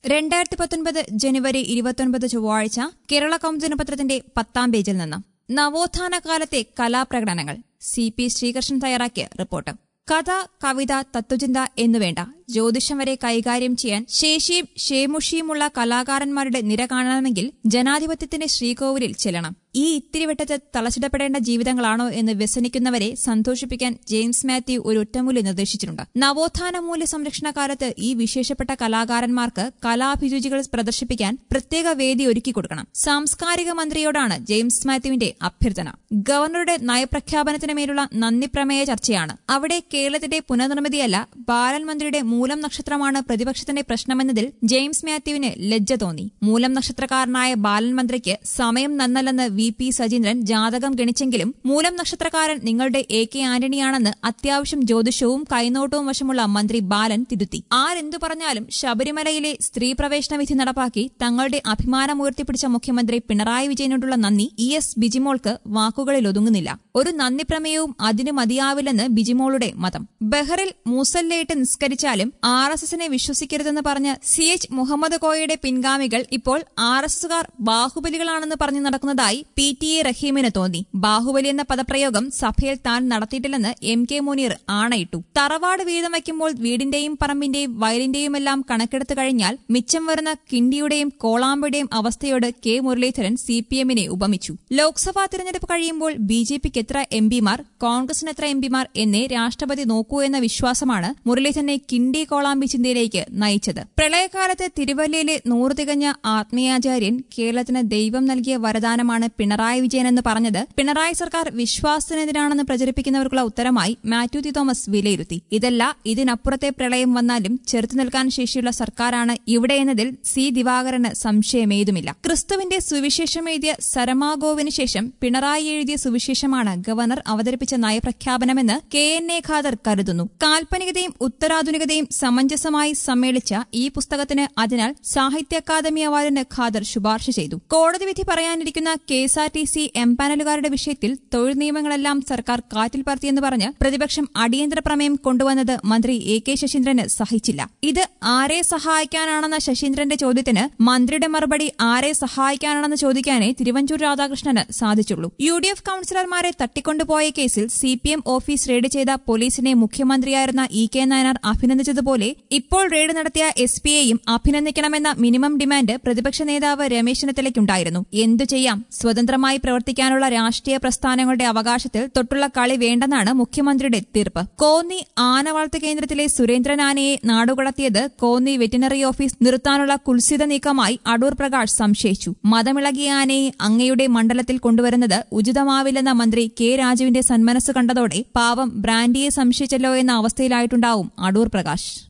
രണ്ടായിരത്തി പത്തൊൻപത് ജനുവരി ഇരുപത്തൊൻപത് ചൊവ്വാഴ്ച കേരള കൗമുദി ദിനപത്രത്തിന്റെ പത്താം പേജിൽ നിന്ന് നവോത്ഥാന കാലത്തെ കലാപ്രകടനങ്ങൾ സി പി ശ്രീകൃഷ്ണൻ തയ്യാറാക്കിയ റിപ്പോർട്ട് കഥ കവിത തത്വചിന്ത എന്നുവേണ്ട ജ്യോതിഷം വരെ കൈകാര്യം ചെയ്യാൻ ശേഷിയും ഷേമുഷിയുമുള്ള കലാകാരന്മാരുടെ നിര കാണണമെങ്കിൽ ജനാധിപത്യത്തിന്റെ ശ്രീകോവിലിൽ ചെല്ലണം ഈ ഇത്തിരിവട്ടത്ത് തളച്ചിടപ്പെടേണ്ട ജീവിതങ്ങളാണോ എന്ന് വ്യസനിക്കുന്നവരെ സന്തോഷിപ്പിക്കാൻ ജെയിംസ് മാത്യു ഒരു ഒറ്റമൂല്യം നിർദ്ദേശിച്ചിട്ടുണ്ട് നവോത്ഥാന മൂല്യ സംരക്ഷണ കാലത്ത് ഈ വിശേഷപ്പെട്ട കലാകാരന്മാർക്ക് കലാഭിരുചികൾ പ്രദർശിപ്പിക്കാൻ പ്രത്യേക വേദി ഒരുക്കി കൊടുക്കണം സാംസ്കാരിക മന്ത്രിയോടാണ് ജെയിംസ് മാത്യുവിന്റെ അഭ്യർത്ഥന ഗവർണറുടെ നയപ്രഖ്യാപനത്തിന് മേലുള്ള നന്ദി പ്രമേയ ചർച്ചയാണ് അവിടെ കേരളത്തിന്റെ പുനർനിർമ്മിതിയല്ല ബാലൻ മന്ത്രിയുടെ മൂലം നക്ഷത്രമാണ് പ്രതിപക്ഷത്തിന്റെ പ്രശ്നമെന്നതിൽ ജെയിംസ് മാത്യുവിന് ലജ്ജ തോന്നി മൂലം നക്ഷത്രക്കാരനായ ബാലൻ മന്ത്രിക്ക് സമയം നന്നല്ലെന്ന് വി പി സജീന്ദ്രൻ ജാതകം ഗണിച്ചെങ്കിലും മൂലം നക്ഷത്രക്കാരൻ നിങ്ങളുടെ എ കെ ആന്റണിയാണെന്ന് അത്യാവശ്യം ജ്യോതിഷവും കൈനോട്ടവും വശമുള്ള മന്ത്രി ബാലൻ തിരുത്തി ആരെന്തു പറഞ്ഞാലും ശബരിമലയിലെ സ്ത്രീ പ്രവേശന വിധി നടപ്പാക്കി തങ്ങളുടെ അഭിമാനം ഉയർത്തിപ്പിടിച്ച മുഖ്യമന്ത്രി പിണറായി വിജയനോടുള്ള നന്ദി ഇ എസ് ബിജിമോൾക്ക് വാക്കുകളിൽ ഒതുങ്ങുന്നില്ല ഒരു നന്ദി പ്രമേയവും അതിന് മതിയാവില്ലെന്ന് ബിജിമോളുടെ മതം ബഹറിൽ മൂസല്ലയിട്ട് നിസ്കരിച്ചാലും ആർ എസ് എസിനെ വിശ്വസിക്കരുതെന്ന് പറഞ്ഞ സി എച്ച് മുഹമ്മദ് കോയയുടെ പിൻഗാമികൾ ഇപ്പോൾ ആർ എസ് എസുകാർ ബാഹുബലികളാണെന്ന് പറഞ്ഞു നടക്കുന്നതായി പി ടി എ റഹീമിന് തോന്നി ബാഹുബലി എന്ന പദപ്രയോഗം സഭയിൽ താൻ നടത്തിയിട്ടില്ലെന്ന് എം കെ മുനീർ ആണയിട്ടു തറവാട് വീതം വയ്ക്കുമ്പോൾ വീടിന്റെയും പറമ്പിന്റെയും വയലിന്റെയുമെല്ലാം കണക്കെടുത്തു കഴിഞ്ഞാൽ മിച്ചം വരുന്ന കിണ്ടിയുടെയും കോളാമ്പയുടെയും അവസ്ഥയോട് കെ മുരളീധരൻ സി പി എമ്മിനെ ഉപമിച്ചു ലോക്സഭാ തിരഞ്ഞെടുപ്പ് കഴിയുമ്പോൾ ബി ജെ പിക്ക് എത്ര എം പിമാർ കോൺഗ്രസിന് എത്ര എം പിമാർ എന്നേ രാഷ്ട്രപതി നോക്കൂ എന്ന വിശ്വാസമാണ് മുരളീധരനെ കിണ്ടി കോളാമ്പി ചിന്തയിലേക്ക് നയിച്ചത് പ്രളയകാലത്ത് തിരുവല്ലയിലെ നൂറ് തികഞ്ഞ ആത്മീയാചാര്യൻ കേരളത്തിന് ദൈവം നൽകിയ വരദാനമാണ് പിണറായി വിജയൻ എന്ന് പറഞ്ഞത് പിണറായി സർക്കാർ വിശ്വാസത്തിനെതിരാണെന്ന് പ്രചരിപ്പിക്കുന്നവർക്കുള്ള ഉത്തരമായി മാത്യു ടി തോമസ് വിലയിരുത്തി ഇതല്ല ഇതിനപ്പുറത്തെ പ്രളയം വന്നാലും ചെറുത്തു നിൽക്കാൻ ശേഷിയുള്ള സർക്കാരാണ് ഇവിടെയെന്നതിൽ സി ദിവാകരന് സംശയമേതുമില്ല ക്രിസ്തുവിന്റെ സുവിശേഷമെഴുതിയ സരമാഗോവിന് ശേഷം പിണറായി എഴുതിയ സുവിശേഷമാണ് ഗവർണർ അവതരിപ്പിച്ച നയപ്രഖ്യാപനമെന്ന് കെ എൻ എ ഖാദർ കരുതുന്നു കാൽപ്പനികതയും ഉത്തരാധുനികതയും സമഞ്ജസമായി സമ്മേളിച്ച ഈ പുസ്തകത്തിന് അതിനാൽ സാഹിത്യ അക്കാദമി അവാർഡിന് ഖാദർ ശുപാർശ ചെയ്തു കോടതി വിധി പറയാനിരിക്കുന്ന K S R T C എംപാനലുകാരുടെ വിഷയത്തിൽ തൊഴിൽ നിയമങ്ങളെല്ലാം സർക്കാർ കാറ്റിൽ പറത്തിയെന്ന് പറഞ്ഞ് പ്രതിപക്ഷം അടിയന്തര പ്രമേയം കൊണ്ടുവന്നത് മന്ത്രി എ കെ ശശീന്ദ്രന് സഹിച്ചില്ല ഇത് ആരെ സഹായിക്കാനാണെന്ന ശശീന്ദ്രന്റെ ചോദ്യത്തിന് മന്ത്രിയുടെ മറുപടി ആരെ സഹായിക്കാനാണെന്ന് ചോദിക്കാനേ തിരുവഞ്ചൂർ രാധാകൃഷ്ണന് സാധിച്ചുള്ളൂ യു ഡി എഫ് കൌൺസിലർമാരെ തട്ടിക്കൊണ്ടുപോയ കേസിൽ C P M office raid ചെയ്ത പോലീസിനെ മുഖ്യമന്ത്രിയായിരുന്ന ഇ കെ നായനാർ അഭിനന്ദിച്ചതുപോലെ ഇപ്പോൾ റെയ്ഡ് നടത്തിയ എസ് പിയെയും അഭിനന്ദിക്കണമെന്ന മിനിമം ഡിമാൻഡ് പ്രതിപക്ഷ നേതാവ് രമേശ് ചെന്നിത്തലയ്ക്കുണ്ടായിരുന്നു എന്തു ചെയ്യാം സ്വതന്ത്രമായി പ്രവർത്തിക്കാനുള്ള രാഷ്ട്രീയ പ്രസ്ഥാനങ്ങളുടെ അവകാശത്തിൽ തൊട്ടുള്ള കളി വേണ്ടെന്നാണ് മുഖ്യമന്ത്രിയുടെ തീർപ്പ് കോന്നി ആനവളർത്ത് കേന്ദ്രത്തിലെ സുരേന്ദ്രൻ ആനയെ നാടുകടത്തിയത് കോന്നി വെറ്റിനറി ഓഫീസ് നിർത്താനുള്ള കുൽസിത നീക്കമായി അടൂർ പ്രകാശ് സംശയിച്ചു മതമിളകിയ ആനയെ അങ്ങയുടെ മണ്ഡലത്തിൽ കൊണ്ടുവരുന്നത് ഉചിതമാവില്ലെന്ന മന്ത്രി കെ രാജുവിന്റെ സന്മനസ് കണ്ടതോടെ പാവം ബ്രാൻഡിയെ സംശയിച്ചല്ലോ എന്ന അവസ്ഥയിലായിട്ടുണ്ടാവും അടൂർ പ്രകാശ്